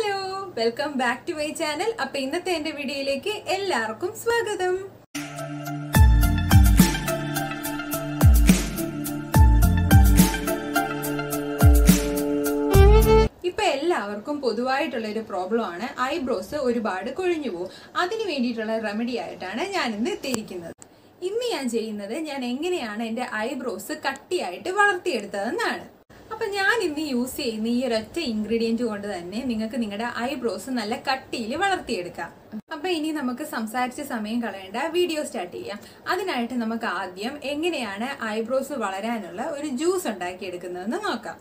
hello welcome back to my channel അപ്പൊ ഇന്നത്തെ എന്റെ വീഡിയോയിലേക്ക് എല്ലാവർക്കും സ്വാഗതം ഇപ്പൊ എല്ലാവർക്കും പൊതുവായിട്ടുള്ള ഒരു പ്രോബ്ലം ആണ് ഐബ്രോസ് ഒരുപാട് കൊഴിഞ്ഞു പോകും അതിന് വേണ്ടിയിട്ടുള്ള റെമഡി ആയിട്ടാണ് ഞാൻ ഇന്ന് എത്തിയിരിക്കുന്നത് ഇന്ന് ഞാൻ ചെയ്യുന്നത് ഞാൻ എങ്ങനെയാണ് എൻ്റെ ഐബ്രോസ് കട്ടിയായിട്ട് വളർത്തിയെടുത്തതെന്നാണ് അപ്പൊ ഞാൻ ഇന്ന് യൂസ് ചെയ്യുന്ന ഈ ഒരൊറ്റ ഇൻഗ്രീഡിയന്റ് കൊണ്ട് തന്നെ നിങ്ങൾക്ക് നിങ്ങളുടെ ഐബ്രോസ് നല്ല കട്ടിയിൽ വളർത്തിയെടുക്കാം അപ്പൊ ഇനി നമുക്ക് സംസാരിച്ച സമയം കളയേണ്ട വീഡിയോ സ്റ്റാർട്ട് ചെയ്യാം അതിനായിട്ട് നമുക്ക് ആദ്യം എങ്ങനെയാണ് ഐബ്രോസ് വളരാനുള്ള ഒരു ജ്യൂസ് ഉണ്ടാക്കിയെടുക്കുന്നതെന്ന് നോക്കാം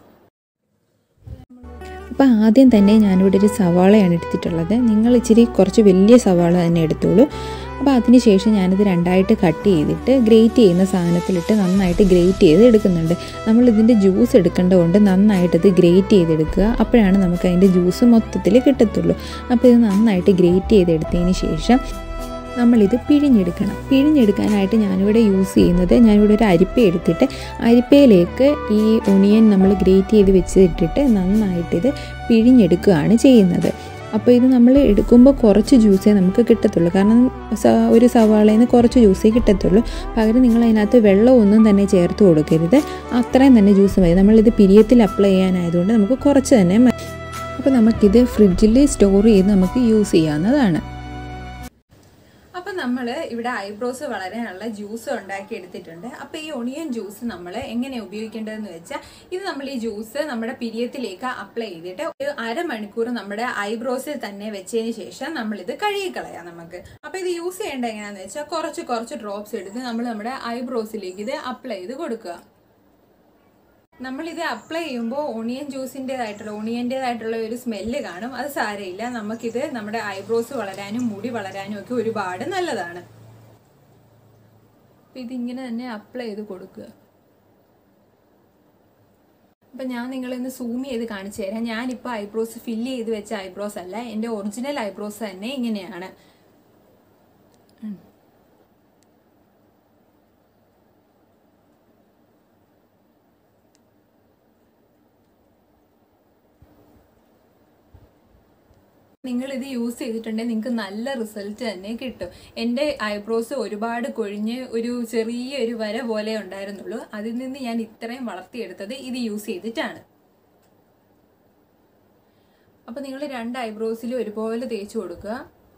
അപ്പോൾ ആദ്യം തന്നെ ഞാനിവിടെ ഒരു സവാളയാണ് എടുത്തിട്ടുള്ളത് നിങ്ങൾ ഇച്ചിരി കുറച്ച് വലിയ സവാള തന്നെ എടുത്തോളൂ അപ്പോൾ അതിന് ശേഷം ഞാനിത് രണ്ടായിട്ട് കട്ട് ചെയ്തിട്ട് ഗ്രേറ്റ് ചെയ്യുന്ന സാധനത്തിലിട്ട് നന്നായിട്ട് ഗ്രേറ്റ് ചെയ്ത് എടുക്കുന്നുണ്ട് നമ്മൾ ഇതിൻ്റെ ജ്യൂസ് എടുക്കേണ്ടതുകൊണ്ട് നന്നായിട്ട് ഇത് ഗ്രേറ്റ് ചെയ്തെടുക്കുക അപ്പോഴാണ് നമുക്ക് അതിൻ്റെ ജ്യൂസ് മൊത്തത്തിൽ കിട്ടത്തുള്ളൂ അപ്പോൾ ഇത് നന്നായിട്ട് ഗ്രേറ്റ് ചെയ്തെടുത്തതിന് ശേഷം നമ്മളിത് പിഴിഞ്ഞെടുക്കണം പിഴിഞ്ഞെടുക്കാനായിട്ട് ഞാനിവിടെ യൂസ് ചെയ്യുന്നത് ഞാനിവിടെ ഒരു അരിപ്പ എടുത്തിട്ട് അരിപ്പയിലേക്ക് ഈ ഒണിയൻ നമ്മൾ ഗ്രേറ്റ് ചെയ്ത് വെച്ചിട്ടിട്ട് നന്നായിട്ടിത് പിഴിഞ്ഞെടുക്കുകയാണ് ചെയ്യുന്നത് അപ്പോൾ ഇത് നമ്മൾ എടുക്കുമ്പോൾ കുറച്ച് ജ്യൂസേ നമുക്ക് കിട്ടത്തുള്ളൂ കാരണം സ- ഒരു സവാളയിൽ നിന്ന് കുറച്ച് ജ്യൂസേ കിട്ടത്തുള്ളൂ പകരം നിങ്ങൾ അതിനകത്ത് വെള്ളമൊന്നും തന്നെ ചേർത്ത് കൊടുക്കരുത് അത്രയും തന്നെ ജ്യൂസ് മതി നമ്മളിത് പിരിയത്തിൽ അപ്ലൈ ചെയ്യാനായതുകൊണ്ട് നമുക്ക് കുറച്ച് തന്നെ മതി അപ്പോൾ നമുക്കിത് ഫ്രിഡ്ജിൽ സ്റ്റോർ ചെയ്ത് നമുക്ക് യൂസ് ചെയ്യാവുന്നതാണ് അപ്പൊ നമ്മൾ ഇവിടെ ഐബ്രോസ് വളരാനുള്ള ജ്യൂസ് ഉണ്ടാക്കി എടുത്തിട്ടുണ്ട് അപ്പൊ ഈ ഒണിയൻ ജ്യൂസ് നമ്മൾ എങ്ങനെ ഉപയോഗിക്കേണ്ടതെന്ന് വെച്ചാൽ ഇത് നമ്മൾ ഈ ജ്യൂസ് നമ്മുടെ പിരിയത്തിലേക്ക് അപ്ലൈ ചെയ്തിട്ട് ഒരു അരമണിക്കൂർ നമ്മുടെ ഐബ്രോസിൽ തന്നെ വെച്ചതിന് ശേഷം നമ്മൾ ഇത് കഴുകിക്കളയാം നമുക്ക് അപ്പൊ ഇത് യൂസ് ചെയ്യേണ്ട എങ്ങനെയാന്ന് വെച്ചാൽ കുറച്ച് കുറച്ച് ഡ്രോപ്സ് എടുത്ത് നമ്മൾ നമ്മുടെ ഐബ്രോസിലേക്ക് ഇത് അപ്ലൈ ചെയ്ത് കൊടുക്കുക നമ്മൾ ഇത് അപ്ലൈ ചെയ്യുമ്പോൾ ഓണിയൻ ജ്യൂസിൻ്റെതായിട്ടുള്ള ഓണിയൻ്റെതായിട്ടുള്ള ഒരു സ്മെല്ല് കാണും അത് സാരമില്ല നമുക്കിത് നമ്മുടെ ഐബ്രോസ് വളരാനും മുടി വളരാനും ഒക്കെ ഒരുപാട് നല്ലതാണ് അപ്പം ഇതിങ്ങനെ തന്നെ അപ്ലൈ ചെയ്ത് കൊടുക്കുക അപ്പം ഞാൻ നിങ്ങളിന്ന് സൂം ചെയ്ത് കാണിച്ചു തരാം ഞാനിപ്പോൾ ഐബ്രോസ് ഫില്ല് ചെയ്ത് വെച്ച ഐബ്രോസ് അല്ല എൻ്റെ ഒറിജിനൽ ഐബ്രോസ് തന്നെ ഇങ്ങനെയാണ് നിങ്ങൾ ഇത് യൂസ് ചെയ്തിട്ടുണ്ടെങ്കിൽ നിങ്ങൾക്ക് നല്ല റിസൾട്ട് തന്നെ കിട്ടും എൻ്റെ ഐബ്രോസ് ഒരുപാട് കൊഴിഞ്ഞ് ഒരു ചെറിയൊരു വര പോലെ ഉണ്ടായിരുന്നുള്ളൂ അതിൽ നിന്ന് ഞാൻ ഇത്രയും വളർത്തിയെടുത്തത് ഇത് യൂസ് ചെയ്തിട്ടാണ് അപ്പോൾ നിങ്ങൾ രണ്ട് ഐബ്രോസിലും ഒരുപോലെ തേച്ച് കൊടുക്കുക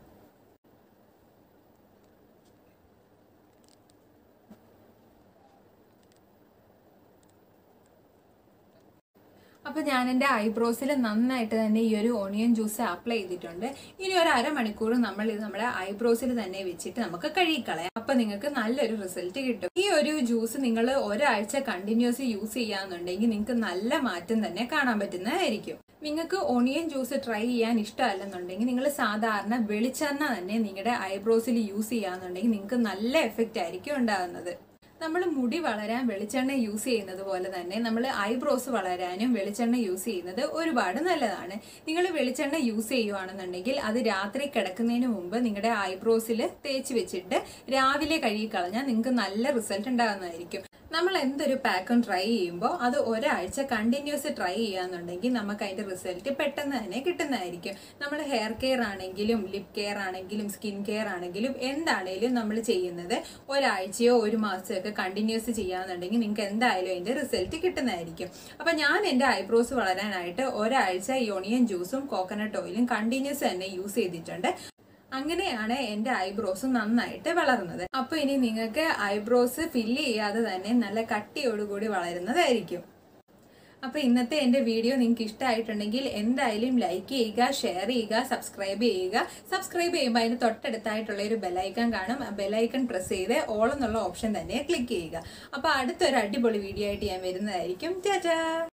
അപ്പൊ ഞാൻ എൻ്റെ ഐബ്രോസിൽ നന്നായിട്ട് തന്നെ ഈ ഒരു ഓണിയൻ ജ്യൂസ് അപ്ലൈ ചെയ്തിട്ടുണ്ട് ഇനി ഒരു അരമണിക്കൂർ നമ്മൾ ഇത് നമ്മുടെ ഐബ്രോസിൽ തന്നെ വെച്ചിട്ട് നമുക്ക് കഴുകിക്കളയാം അപ്പൊ നിങ്ങൾക്ക് നല്ലൊരു റിസൾട്ട് കിട്ടും ഈ ഒരു ജ്യൂസ് നിങ്ങൾ ഒരാഴ്ച കണ്ടിന്യൂസ് യൂസ് ചെയ്യാന്നുണ്ടെങ്കിൽ നിങ്ങൾക്ക് നല്ല മാറ്റം തന്നെ കാണാൻ പറ്റുന്നതായിരിക്കും നിങ്ങൾക്ക് ഓണിയൻ ജ്യൂസ് ട്രൈ ചെയ്യാൻ ഇഷ്ടമല്ലെന്നുണ്ടെങ്കിൽ നിങ്ങൾ സാധാരണ വെളിച്ചെണ്ണ തന്നെ നിങ്ങളുടെ ഐബ്രോസിൽ യൂസ് ചെയ്യാന്നുണ്ടെങ്കിൽ നിങ്ങൾക്ക് നല്ല എഫക്റ്റ് ആയിരിക്കും ഉണ്ടാകുന്നത് നമ്മൾ മുടി വളരാൻ വെളിച്ചെണ്ണ യൂസ് ചെയ്യുന്നത് പോലെ തന്നെ നമ്മൾ ഐബ്രോസ് വളരാനും വെളിച്ചെണ്ണ യൂസ് ചെയ്യുന്നത് ഒരുപാട് നല്ലതാണ് നിങ്ങൾ വെളിച്ചെണ്ണ യൂസ് ചെയ്യുവാണെന്നുണ്ടെങ്കിൽ അത് രാത്രി കിടക്കുന്നതിന് മുമ്പ് നിങ്ങളുടെ ഐബ്രോസിൽ തേച്ച് വെച്ചിട്ട് രാവിലെ കഴുകി കളഞ്ഞാൽ നിങ്ങൾക്ക് നല്ല റിസൾട്ട് ഉണ്ടാകുന്നതായിരിക്കും നമ്മൾ എന്തൊരു പാക്കും ട്രൈ ചെയ്യുമ്പോൾ അത് ഒരാഴ്ച കണ്ടിന്യൂസ് ട്രൈ ചെയ്യാന്നുണ്ടെങ്കിൽ നമുക്ക് അതിന്റെ റിസൾട്ട് പെട്ടെന്ന് തന്നെ കിട്ടുന്നതായിരിക്കും നമ്മൾ ഹെയർ കെയർ ആണെങ്കിലും ലിപ് കെയർ ആണെങ്കിലും സ്കിൻ കെയർ ആണെങ്കിലും എന്താണേലും നമ്മൾ ചെയ്യുന്നത് ഒരാഴ്ചയോ ഒരു മാസമോ ഒക്കെ കണ്ടിന്യൂസ് ചെയ്യാന്നുണ്ടെങ്കിൽ നിങ്ങൾക്ക് എന്തായാലും അതിന്റെ റിസൾട്ട് കിട്ടുന്നതായിരിക്കും അപ്പൊ ഞാൻ എന്റെ ഐബ്രോസ് വളരാനായിട്ട് ഒരാഴ്ച ഈ ഒണിയൻ ജ്യൂസും കോക്കനട്ട് ഓയിലും കണ്ടിന്യൂസ് തന്നെ യൂസ് ചെയ്തിട്ടുണ്ട് അങ്ങനെയാണ് എൻ്റെ ഐബ്രോസ് നന്നായിട്ട് വളർന്നത് അപ്പോൾ ഇനി നിങ്ങൾക്ക് ഐബ്രോസ് ഫില്ല് ചെയ്യാതെ തന്നെ നല്ല കട്ടിയോടുകൂടി വളരുന്നതായിരിക്കും അപ്പോൾ ഇന്നത്തെ എൻ്റെ വീഡിയോ നിങ്ങൾക്ക് ഇഷ്ടമായിട്ടുണ്ടെങ്കിൽ എന്തായാലും ലൈക്ക് ചെയ്യുക ഷെയർ ചെയ്യുക സബ്സ്ക്രൈബ് ചെയ്യുക സബ്സ്ക്രൈബ് ചെയ്യുമ്പോൾ അതിന് തൊട്ടടുത്തായിട്ടുള്ള ഒരു ബെലൈക്കൺ കാണും ആ ബെലൈക്കൺ പ്രസ് ചെയ്ത് ഓൾ എന്നുള്ള ഓപ്ഷൻ തന്നെ ക്ലിക്ക് ചെയ്യുക അപ്പോൾ അടുത്തൊരു അടിപൊളി വീഡിയോ ആയിട്ട് ഞാൻ വരുന്നതായിരിക്കും ടാറ്റാ